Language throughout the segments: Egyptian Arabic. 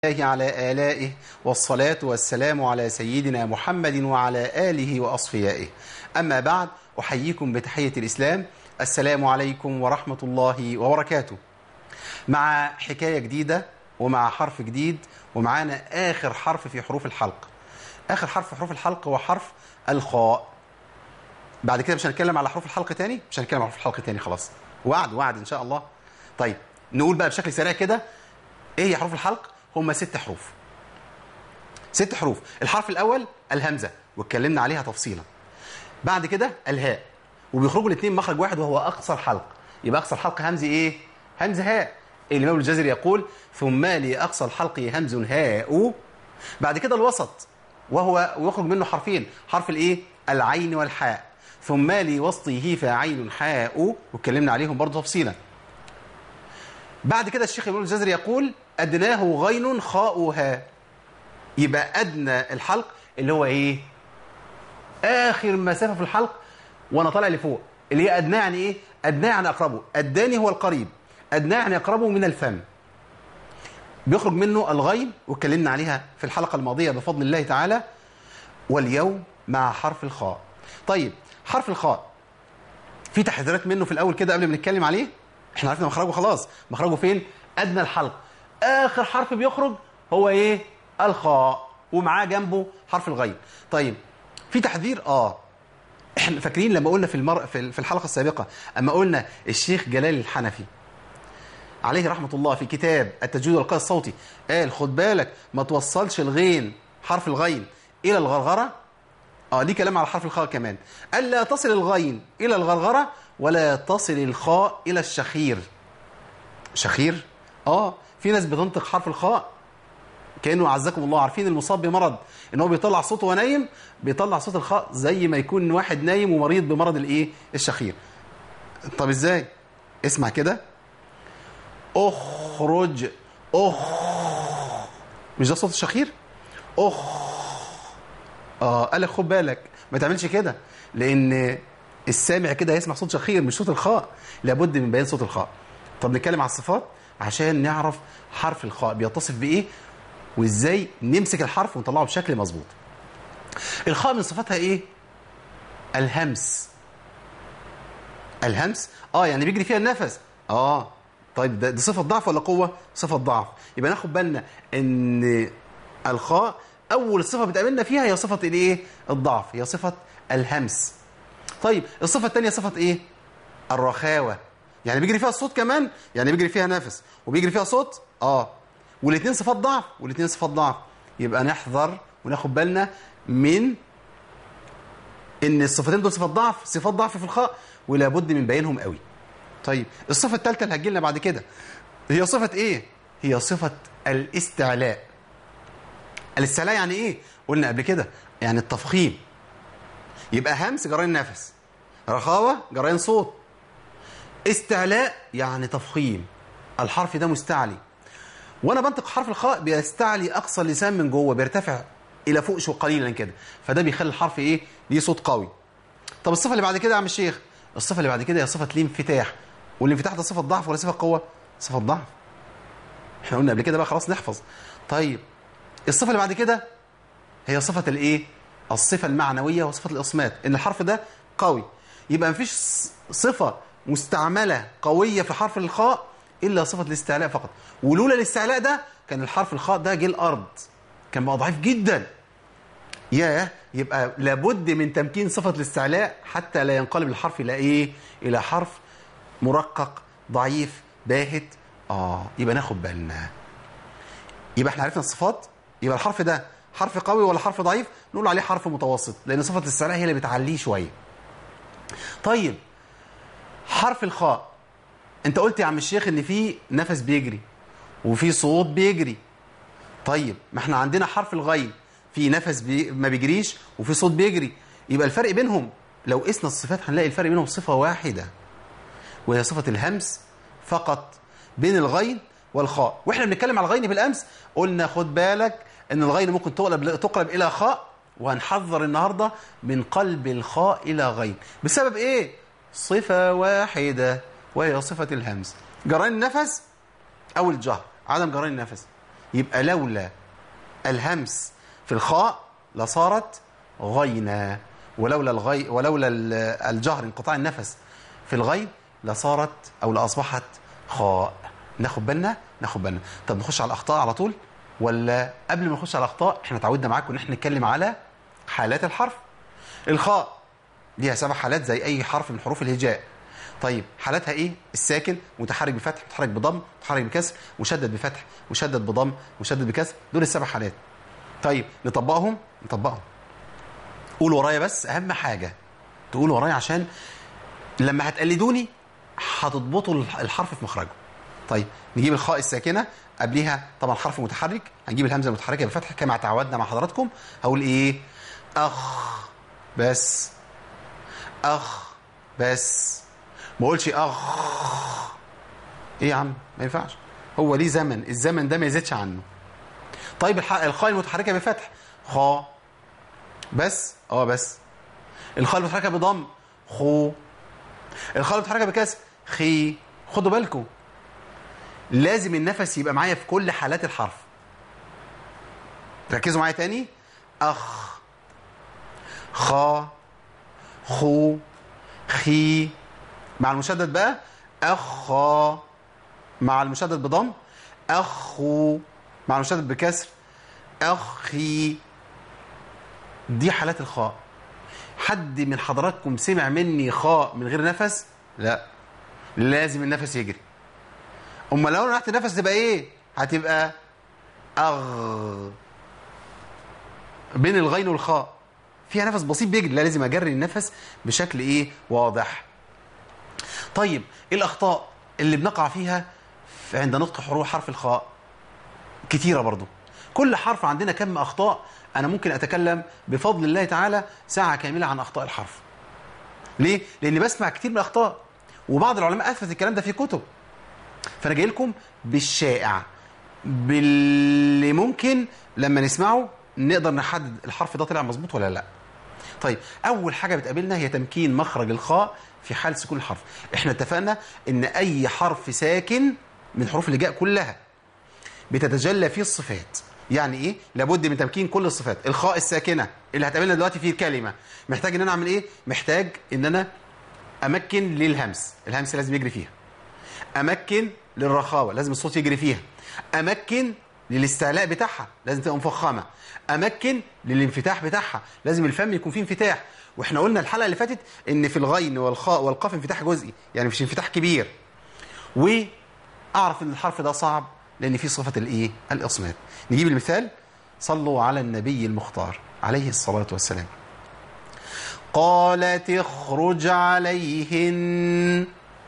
الله على آلائه والصلاة والسلام على سيدنا محمد وعلى آله وأصفيائه أما بعد أحييكم بتحية الإسلام السلام عليكم ورحمة الله وبركاته مع حكاية جديدة ومع حرف جديد ومعانا آخر حرف في حروف الحلق آخر حرف في حروف الحلق هو حرف الخاء بعد كده مش هنتكلم على حروف الحلق تاني مش هنتكلم على حروف الحلق تاني خلاص وعد وعد إن شاء الله طيب نقول بقى بشكل سريع كده إيه هي حروف الحلق هم ست حروف ست حروف الحرف الأول الهمزة واتكلمنا عليها تفصيلا بعد كده الهاء وبيخرجوا الاثنين مخرج واحد وهو أقصى الحلق يبقى أقصى الحلق همزي إيه؟ همز هاء الإمام الجزري يقول ثم لي أقصى الحلق همز هاء بعد كده الوسط وهو ويخرج منه حرفين حرف الإيه؟ العين والحاء ثم لي وسطه فعين حاء واتكلمنا عليهم برضه تفصيلا بعد كده الشيخ الإمام الجزري يقول أدناه غين خاؤها يبقى أدنى الحلق اللي هو إيه آخر مسافة في الحلق وأنا طالع لفوق اللي هي أدناه يعني إيه أدناه يعني أقربه أداني هو القريب أدناه يعني أقربه من الفم بيخرج منه الغين واتكلمنا عليها في الحلقة الماضية بفضل الله تعالى واليوم مع حرف الخاء طيب حرف الخاء في تحذيرات منه في الأول كده قبل ما نتكلم عليه احنا عرفنا مخرجه خلاص مخرجه فين أدنى الحلق آخر حرف بيخرج هو إيه الخاء ومعاه جنبه حرف الغين طيب في تحذير آه احنا فاكرين لما قلنا في المر... في الحلقة السابقة أما قلنا الشيخ جلال الحنفي عليه رحمة الله في كتاب التجويد والقاء الصوتي قال خد بالك ما توصلش الغين حرف الغين إلى الغرغرة اه ليه كلام على حرف الخاء كمان قال لا تصل الغين إلى الغرغرة ولا تصل الخاء إلى الشخير شخير اه في ناس بتنطق حرف الخاء كانه اعزكم الله عارفين المصاب بمرض ان هو بيطلع صوته وهو نايم بيطلع صوت الخاء زي ما يكون واحد نايم ومريض بمرض الايه الشخير طب ازاي اسمع كده اخرج اخ مش ده صوت الشخير اخ اه قال لك خد بالك ما تعملش كده لان السامع كده هيسمع صوت شخير مش صوت الخاء لابد من بيان صوت الخاء طب نتكلم على الصفات عشان نعرف حرف الخاء بيتصف بايه وازاي نمسك الحرف ونطلعه بشكل مظبوط الخاء من صفاتها ايه الهمس الهمس اه يعني بيجري فيها النفس اه طيب ده دي صفه ضعف ولا قوه صفه ضعف يبقى ناخد بالنا ان الخاء اول صفه بتقابلنا فيها هي صفه الايه الضعف هي صفه الهمس طيب الصفه الثانيه صفه ايه الرخاوه يعني بيجري فيها الصوت كمان يعني بيجري فيها نفس وبيجري فيها صوت اه والاثنين صفات ضعف والاثنين صفات ضعف يبقى نحذر وناخد بالنا من ان الصفتين دول صفات ضعف صفات ضعف في الخاء ولا بد من بيانهم قوي طيب الصفه الثالثه اللي هتجي لنا بعد كده هي صفه ايه هي صفه الاستعلاء الاستعلاء يعني ايه قلنا قبل كده يعني التفخيم يبقى همس جرين نفس رخاوه جرين صوت استعلاء يعني تفخيم الحرف ده مستعلي وانا بنطق حرف الخاء بيستعلي اقصى اللسان من جوه بيرتفع الى فوق شو قليلا كده فده بيخلي الحرف ايه ليه صوت قوي طب الصفه اللي بعد كده يا عم الشيخ الصفه اللي بعد كده هي صفه الانفتاح والانفتاح ده صفه ضعف ولا صفه قوه صفه ضعف احنا قلنا قبل كده بقى خلاص نحفظ طيب الصفه اللي بعد كده هي صفه الايه الصفه المعنويه وصفه الاصمات ان الحرف ده قوي يبقى مفيش صفه مستعمله قويه في حرف الخاء الا صفه الاستعلاء فقط ولولا الاستعلاء ده كان الحرف الخاء ده جه الارض كان بقى ضعيف جدا ياه يبقى لابد من تمكين صفه الاستعلاء حتى لا ينقلب الحرف الى ايه الى حرف مرقق ضعيف باهت اه يبقى ناخد بالنا يبقى احنا عرفنا الصفات يبقى الحرف ده حرف قوي ولا حرف ضعيف نقول عليه حرف متوسط لان صفه الاستعلاء هي اللي بتعليه شويه طيب حرف الخاء انت قلت يا عم الشيخ ان في نفس بيجري وفي صوت بيجري طيب ما احنا عندنا حرف الغين في نفس بي ما بيجريش وفي صوت بيجري يبقى الفرق بينهم لو قسنا الصفات هنلاقي الفرق بينهم صفة واحدة وهي صفة الهمس فقط بين الغين والخاء واحنا بنتكلم على الغين بالامس قلنا خد بالك ان الغين ممكن تقلب تقلب الى خاء وهنحذر النهارده من قلب الخاء الى غين بسبب ايه صفة واحدة وهي صفة الهمس جرين النفس أو الجهر عدم جرين النفس يبقى لولا الهمس في الخاء لصارت غينا ولولا الغي ولولا ال- الجهر انقطاع النفس في الغين لصارت او لاصبحت خاء ناخد بالنا ناخد بالنا طب نخش على الاخطاء على طول ولا قبل ما نخش على الاخطاء احنا اتعودنا معاكم ان احنا نتكلم على حالات الحرف الخاء ليها سبع حالات زي اي حرف من حروف الهجاء طيب حالاتها ايه الساكن متحرك بفتح متحرك بضم متحرك بكسر مشدد بفتح مشدد بضم مشدد بكسر دول السبع حالات طيب نطبقهم نطبقهم قول ورايا بس اهم حاجه تقول ورايا عشان لما هتقلدوني هتضبطوا الحرف في مخرجه طيب نجيب الخاء الساكنه قبليها طبعا حرف متحرك هنجيب الهمزه المتحركه بفتح كما تعودنا مع حضراتكم هقول ايه اخ بس اخ بس ما اقولش اخ ايه يا عم ما ينفعش هو ليه زمن الزمن ده ما يزيدش عنه طيب الح- الخاء المتحركه بفتح خا بس اه بس الخاء المتحركه بضم خو الخاء المتحركه بكسر خي خدوا بالكم لازم النفس يبقى معايا في كل حالات الحرف ركزوا معايا تاني اخ خا خو خي مع المشدد بقى اخا مع المشدد بضم اخو مع المشدد بكسر اخي دي حالات الخاء حد من حضراتكم سمع مني خاء من غير نفس لا لازم النفس يجري اما لو رحت نفس تبقى ايه هتبقى اغ بين الغين والخاء فيها نفس بسيط بيجري لا لازم اجري النفس بشكل ايه واضح طيب ايه الاخطاء اللي بنقع فيها في- عند نطق حروف حرف الخاء كتيره برضو كل حرف عندنا كم اخطاء انا ممكن اتكلم بفضل الله تعالى ساعه كامله عن اخطاء الحرف ليه لاني بسمع كتير من الاخطاء وبعض العلماء اثبت الكلام ده في كتب فانا جاي لكم بالشائع باللي ممكن لما نسمعه نقدر نحدد الحرف ده طلع مظبوط ولا لا طيب اول حاجه بتقابلنا هي تمكين مخرج الخاء في حال سكون الحرف احنا اتفقنا ان اي حرف ساكن من حروف الهجاء كلها بتتجلى فيه الصفات يعني ايه لابد من تمكين كل الصفات الخاء الساكنه اللي هتقابلنا دلوقتي في الكلمه محتاج ان انا اعمل ايه محتاج ان انا امكن للهمس الهمس لازم يجري فيها امكن للرخاوه لازم الصوت يجري فيها امكن للاستعلاء بتاعها لازم تبقى مفخمه امكن للانفتاح بتاعها لازم الفم يكون فيه انفتاح واحنا قلنا الحلقه اللي فاتت ان في الغين والخاء والقاف انفتاح جزئي يعني مش انفتاح كبير واعرف ان الحرف ده صعب لان فيه صفه الايه الاصمات نجيب المثال صلوا على النبي المختار عليه الصلاه والسلام قالت اخرج عليهن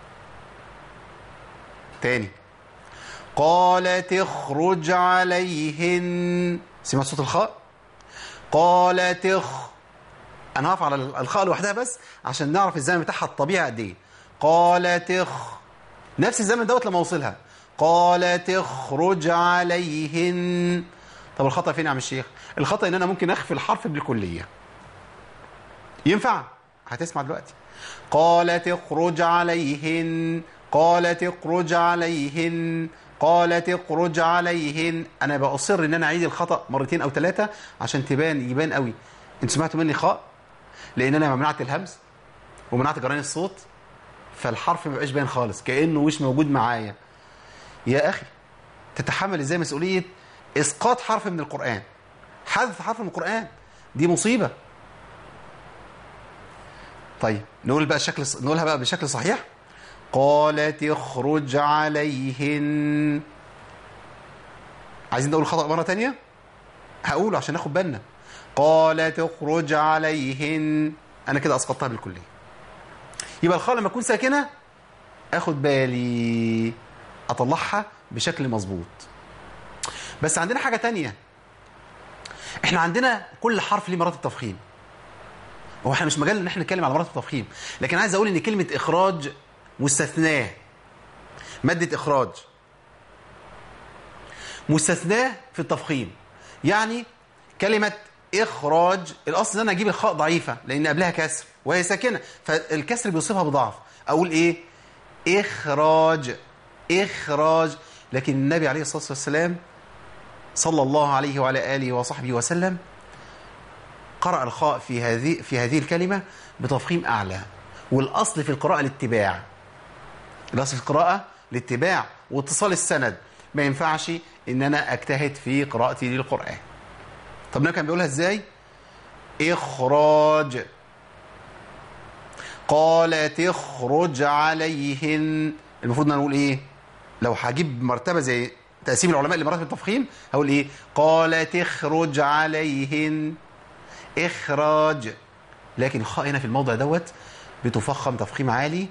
تاني قالت اخرج عليهن سمعت صوت الخاء قالت اخ انا هقف على الخاء لوحدها بس عشان نعرف الزمن بتاعها الطبيعي قد ايه قالت اخ نفس الزمن دوت لما اوصلها قالت اخرج عليهن طب الخطا فين يا عم الشيخ الخطا ان انا ممكن اخفي الحرف بالكليه ينفع هتسمع دلوقتي قالت اخرج عليهن قالت اخرج عليهن قالت اخرج عليهن انا باصر ان انا اعيد الخطا مرتين او ثلاثه عشان تبان يبان قوي انتوا سمعتوا مني خاء لان انا منعت الهمز ومنعت جرين الصوت فالحرف ما بقاش باين خالص كانه مش موجود معايا يا اخي تتحمل ازاي مسؤوليه اسقاط حرف من القران حذف حرف من القران دي مصيبه طيب نقول بقى الشكل نقولها بقى بشكل صحيح قالت اخرج عليهن عايزين نقول الخطأ مرة تانية هقوله عشان ناخد بالنا قالت اخرج عليهن انا كده اسقطتها بالكلية يبقى الخاء لما تكون ساكنة اخد بالي اطلعها بشكل مظبوط بس عندنا حاجة تانية احنا عندنا كل حرف ليه مراتب تفخيم هو احنا مش مجال ان احنا نتكلم على مراتب التفخيم لكن عايز اقول ان كلمه اخراج مستثناه ماده اخراج مستثناه في التفخيم يعني كلمه اخراج الاصل ان انا اجيب الخاء ضعيفه لان قبلها كسر وهي ساكنه فالكسر بيوصفها بضعف اقول ايه اخراج اخراج لكن النبي عليه الصلاه والسلام صلى الله عليه وعلى آله وصحبه وسلم قرأ الخاء في هذه في هذه الكلمة بتفخيم أعلى والأصل في القراءة الاتباع الأصل في القراءة الاتباع واتصال السند ما ينفعش إن أنا أجتهد في قراءتي للقرآن طب النبي كان بيقولها إزاي؟ إخراج قالت اخرج عليهن المفروض ان نقول ايه لو هجيب مرتبه زي تقسيم العلماء لمراتب التفخيم هقول ايه قالت اخرج عليهن اخراج لكن الخاء هنا في الموضع دوت بتفخم تفخيم عالي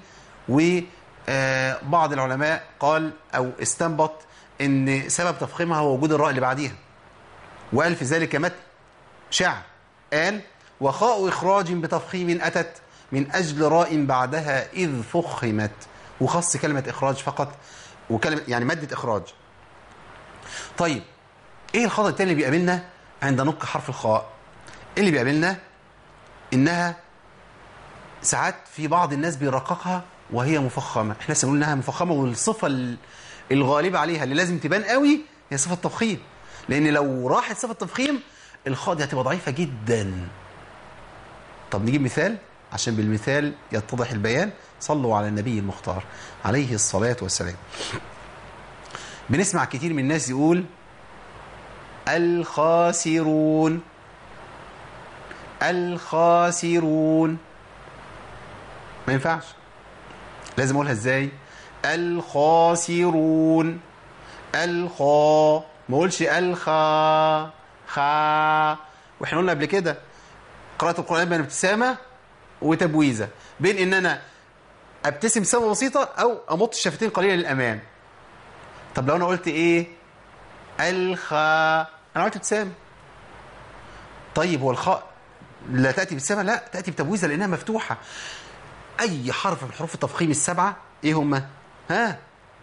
وبعض العلماء قال او استنبط ان سبب تفخيمها هو وجود الراء اللي بعديها وقال في ذلك متن شعر قال وخاء إخراج بتفخيم أتت من أجل راء بعدها إذ فخمت وخص كلمة إخراج فقط وكلمة يعني مادة إخراج طيب إيه الخطأ التاني اللي بيقابلنا عند نطق حرف الخاء اللي بيقابلنا إنها ساعات في بعض الناس بيرققها وهي مفخمة احنا لسه بنقول إنها مفخمة والصفة الغالبة عليها اللي لازم تبان قوي هي صفة التفخيم لأن لو راحت صفة التفخيم الخاء دي هتبقى ضعيفة جدا طب نجيب مثال عشان بالمثال يتضح البيان صلوا على النبي المختار عليه الصلاة والسلام بنسمع كتير من الناس يقول الخاسرون الخاسرون ما ينفعش لازم اقولها ازاي الخاسرون الخا ما اقولش الخا خا واحنا قلنا قبل كده قراءة القرآن بين ابتسامة وتبويزة بين ان انا ابتسم ابتسامة بسيطة او امط الشفتين قليلا للامام طب لو انا قلت ايه الخا انا قلت ابتسامة طيب هو الخاء لا تأتي بابتسامة لا تأتي بتبويزة لانها مفتوحة اي حرف من حروف التفخيم السبعة ايه هما ها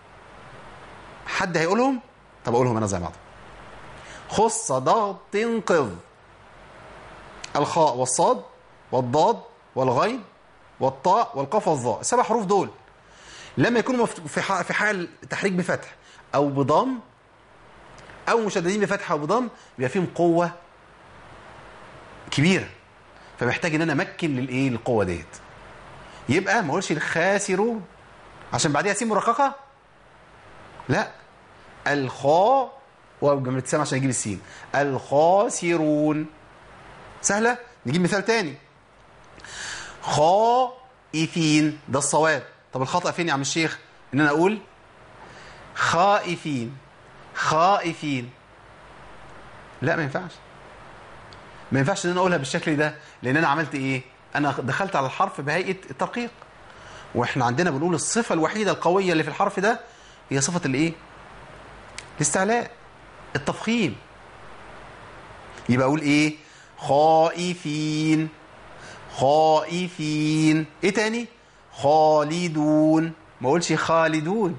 حد هيقولهم طب اقولهم انا زي بعض خص ضغط تنقذ الخاء والصاد والضاد والغين والطاء والقاف والظاء السبع حروف دول لما يكونوا في في حال تحريك بفتح او بضم او مشددين بفتح او بضم بيبقى فيهم قوه كبيره فمحتاج ان انا امكن للايه للقوه ديت يبقى ما اقولش الخاسرون عشان بعديها سين مرققه لا الخاء وجمله سام عشان يجيب السين الخاسرون سهله نجيب مثال تاني خائفين ده الصواب طب الخطأ فين يا عم الشيخ ان انا اقول خائفين خائفين لا ما ينفعش ما ينفعش ان انا اقولها بالشكل ده لان انا عملت ايه انا دخلت على الحرف بهيئه الترقيق واحنا عندنا بنقول الصفه الوحيده القويه اللي في الحرف ده هي صفه الايه الاستعلاء التفخيم يبقى اقول ايه خائفين خائفين ايه تاني خالدون ما اقولش خالدون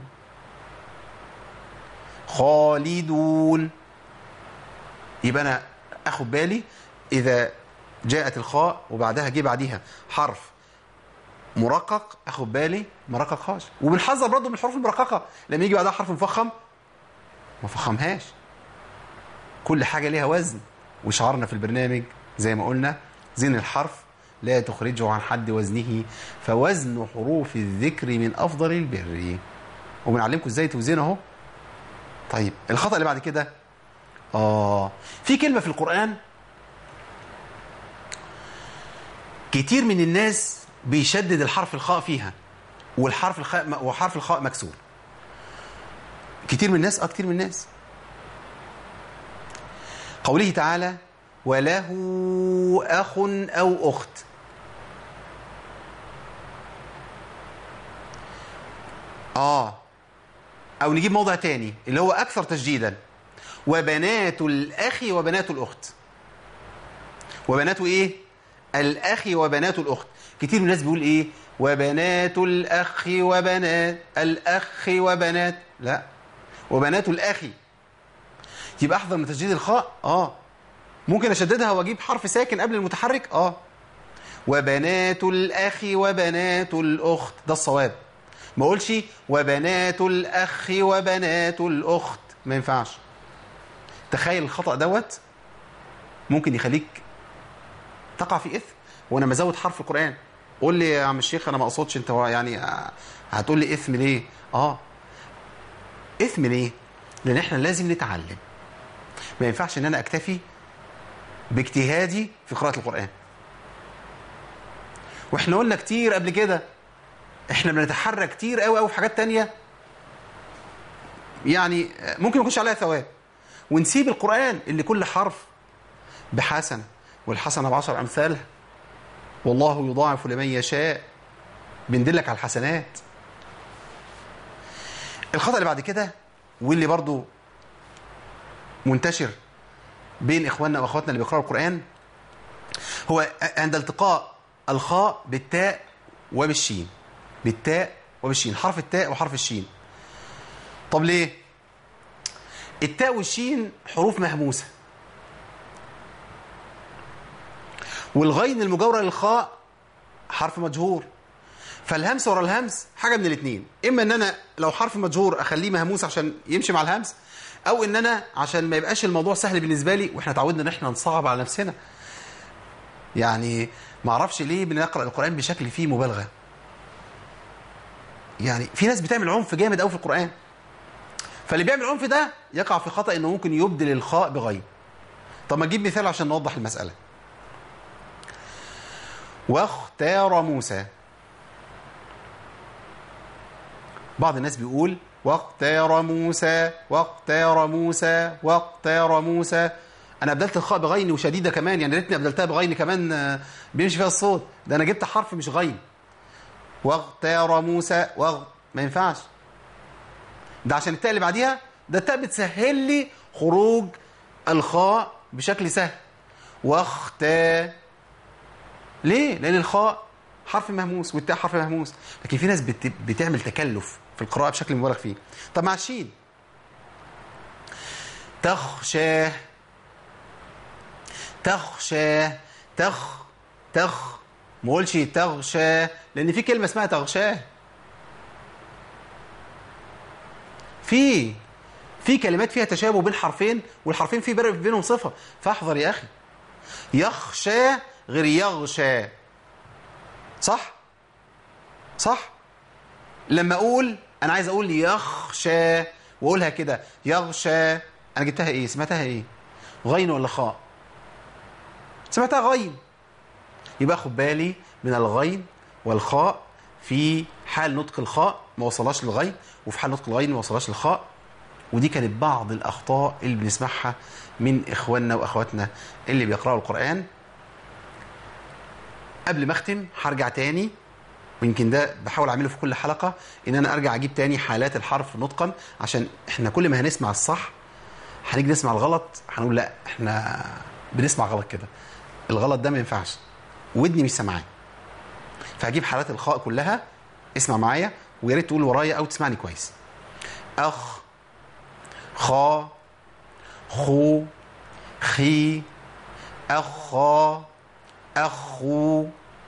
خالدون يبقى انا اخد بالي اذا جاءت الخاء وبعدها جه بعديها حرف مرقق اخد بالي مرقق خاش وبنحذر برضه من الحروف المرققه لما يجي بعدها حرف مفخم ما فخمهاش كل حاجه ليها وزن وشعارنا في البرنامج زي ما قلنا زين الحرف لا تخرجه عن حد وزنه فوزن حروف الذكر من افضل البر وبنعلمكم ازاي توزنوا اهو طيب الخطا اللي بعد كده اه في كلمه في القران كتير من الناس بيشدد الحرف الخاء فيها والحرف الخاء وحرف الخاء مكسور كتير من الناس اه كتير من الناس قوله تعالى وله أخ أو أخت آه أو نجيب موضع تاني اللي هو أكثر تشديدا وبنات الأخ وبنات الأخت وبنات إيه؟ الأخ وبنات الأخت كتير من الناس بيقول إيه؟ وبنات الأخ وبنات الأخ وبنات لا وبنات الأخ يبقى أحذر من تشديد الخاء آه ممكن أشددها وأجيب حرف ساكن قبل المتحرك آه وبنات الأخ وبنات الأخت ده الصواب ما أقولش وبنات الأخ وبنات الأخت ما ينفعش تخيل الخطا دوت ممكن يخليك تقع في اثم وانا مزود حرف القران قول لي يا عم الشيخ انا ما اقصدش انت هو يعني آه، هتقول لي اثم ليه اه اثم ليه لان احنا لازم نتعلم ما ينفعش ان انا اكتفي باجتهادي في قراءه القران واحنا قلنا كتير قبل كده احنا بنتحرى كتير قوي قوي في حاجات تانية يعني ممكن ما يكونش عليها ثواب ونسيب القرآن اللي كل حرف بحسنة والحسنة بعشر أمثالها والله يضاعف لمن يشاء بندلك على الحسنات الخطأ اللي بعد كده واللي برضو منتشر بين إخواننا وأخواتنا اللي بيقرأوا القرآن هو عند التقاء الخاء بالتاء وبالشين بالتاء وبالشين حرف التاء وحرف الشين طب ليه التاء والشين حروف مهموسة والغين المجاورة للخاء حرف مجهور فالهمس ورا الهمس حاجة من الاثنين إما إن أنا لو حرف مجهور أخليه مهموس عشان يمشي مع الهمس أو إن أنا عشان ما يبقاش الموضوع سهل بالنسبة لي وإحنا تعودنا إن إحنا نصعب على نفسنا يعني ما اعرفش ليه بنقرأ القرآن بشكل فيه مبالغة يعني في ناس بتعمل عنف جامد قوي في القرآن فاللي بيعمل عنف ده يقع في خطأ انه ممكن يبدل الخاء بغين طب ما نجيب مثال عشان نوضح المسألة واختار موسى بعض الناس بيقول واختار موسى واختار موسى واختار موسى انا ابدلت الخاء بغين وشديده كمان يعني ريتني ابدلتها بغين كمان آه، بيمشي فيها الصوت ده انا جبت حرف مش غين واختار موسى واغ ما ينفعش ده عشان التاء اللي بعديها ده التاء بتسهل لي خروج الخاء بشكل سهل واختا ليه لان الخاء حرف مهموس والتاء حرف مهموس لكن في ناس بت... بتعمل تكلف في القراءه بشكل مبالغ فيه طب مع الشين تخشى تخشى تخ تخ ما اقولش تغشى لان في كلمه اسمها تغشاه في في كلمات فيها تشابه بين حرفين والحرفين في فرق بينهم صفه فاحذر يا اخي يخشى غير يغشى صح صح لما اقول انا عايز اقول يخشى واقولها كده يغشى انا جبتها ايه سمعتها ايه غين ولا خاء سمعتها غين يبقى خد بالي من الغين والخاء في حال نطق الخاء ما وصلهاش للغين وفي حال نطق الغين ما وصلهاش للخاء ودي كانت بعض الاخطاء اللي بنسمعها من اخواننا واخواتنا اللي بيقراوا القران قبل ما اختم هرجع تاني ويمكن ده بحاول اعمله في كل حلقه ان انا ارجع اجيب تاني حالات الحرف نطقا عشان احنا كل ما هنسمع الصح هنيجي نسمع الغلط هنقول لا احنا بنسمع غلط كده الغلط ده ما ينفعش ودني مش سامعاه فهجيب حالات الخاء كلها اسمع معايا ويا ريت تقول ورايا او تسمعني كويس اخ خا خو خي اخا اخو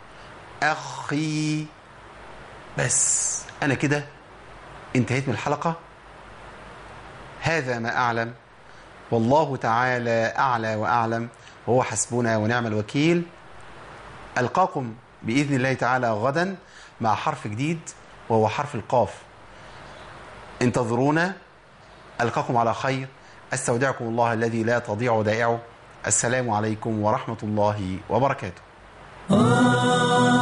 اخي بس انا كده انتهيت من الحلقه هذا ما اعلم والله تعالى اعلى واعلم وهو حسبنا ونعم الوكيل القاكم باذن الله تعالى غدا مع حرف جديد وهو حرف القاف انتظرونا القاكم على خير استودعكم الله الذي لا تضيع ودائعه السلام عليكم ورحمه الله وبركاته